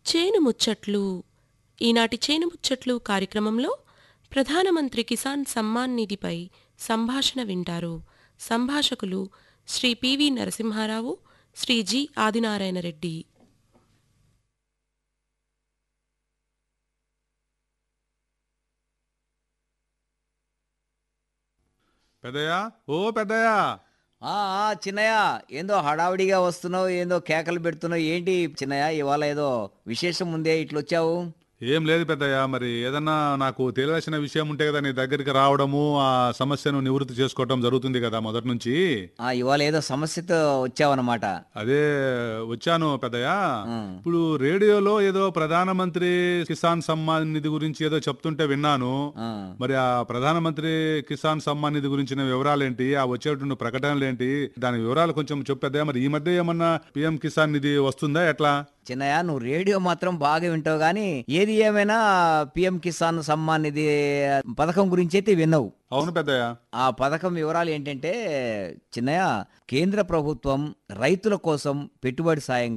చేను ముచ్చట్లు ఈనాటి చేను ముచ్చట్లు కార్యక్రమంలో ప్రధానమంత్రి కిసాన్ సమ్మాన్ నిధిపై సంభాషణ వింటారు సంభాషకులు శ్రీ పివి నరసింహారావు శ్రీ జి ఆదినారాయణ రెడ్డి పెద్దయ్యా ఓ పెద్దయ్యా ఆ ఆ, చిన్నయ్య ఏందో హడావిడిగా వస్తున్నావు ఏందో కేకలు పెడుతున్నావు ఏంటి చిన్నయ్య ఇవాళ ఏదో విశేషం ఉందే ఇట్లొచ్చావు ఏం లేదు పెద్దయ్యా మరి ఏదన్నా నాకు తెలియాల్సిన విషయం ఉంటే కదా నీ దగ్గరికి రావడము ఆ సమస్యను నివృత్తి చేసుకోవటం జరుగుతుంది కదా మొదటి నుంచి ఆ ఇవాళ ఏదో సమస్యతో వచ్చావన్నమాట అదే వచ్చాను పెద్దయ్యా ఉం. ఇప్పుడు రేడియోలో ఏదో ప్రధానమంత్రి కిసాన్ సమ్మాన్ నిధి గురించి ఏదో చెప్తుంటే విన్నాను ఆ, మరి ఆ ప్రధానమంత్రి కిసాన్ సమ్మాన్ నిధి గురించిన వివరాలు ఏంటి ఆ వచ్చేటువంటి ప్రకటనలు ఏంటి దాని వివరాలు కొంచెం చెప్పేద్దా మరి ఈ మధ్య ఏమన్నా పిఎం కిసాన్ నిధి వస్తుందా ఎట్లా చిన్నయ్య నువ్వు రేడియో మాత్రం బాగా వింటావు కానీ ఏది ఏమైనా పిఎం కిసాన్ సమ్మాన్ నిధి పథకం గురించి అయితే విన్నావు అవును పెద్దయ్యా ఆ పథకం వివరాలు ఏంటంటే చిన్నయ్య కేంద్ర ప్రభుత్వం రైతుల కోసం పెట్టుబడి సాయం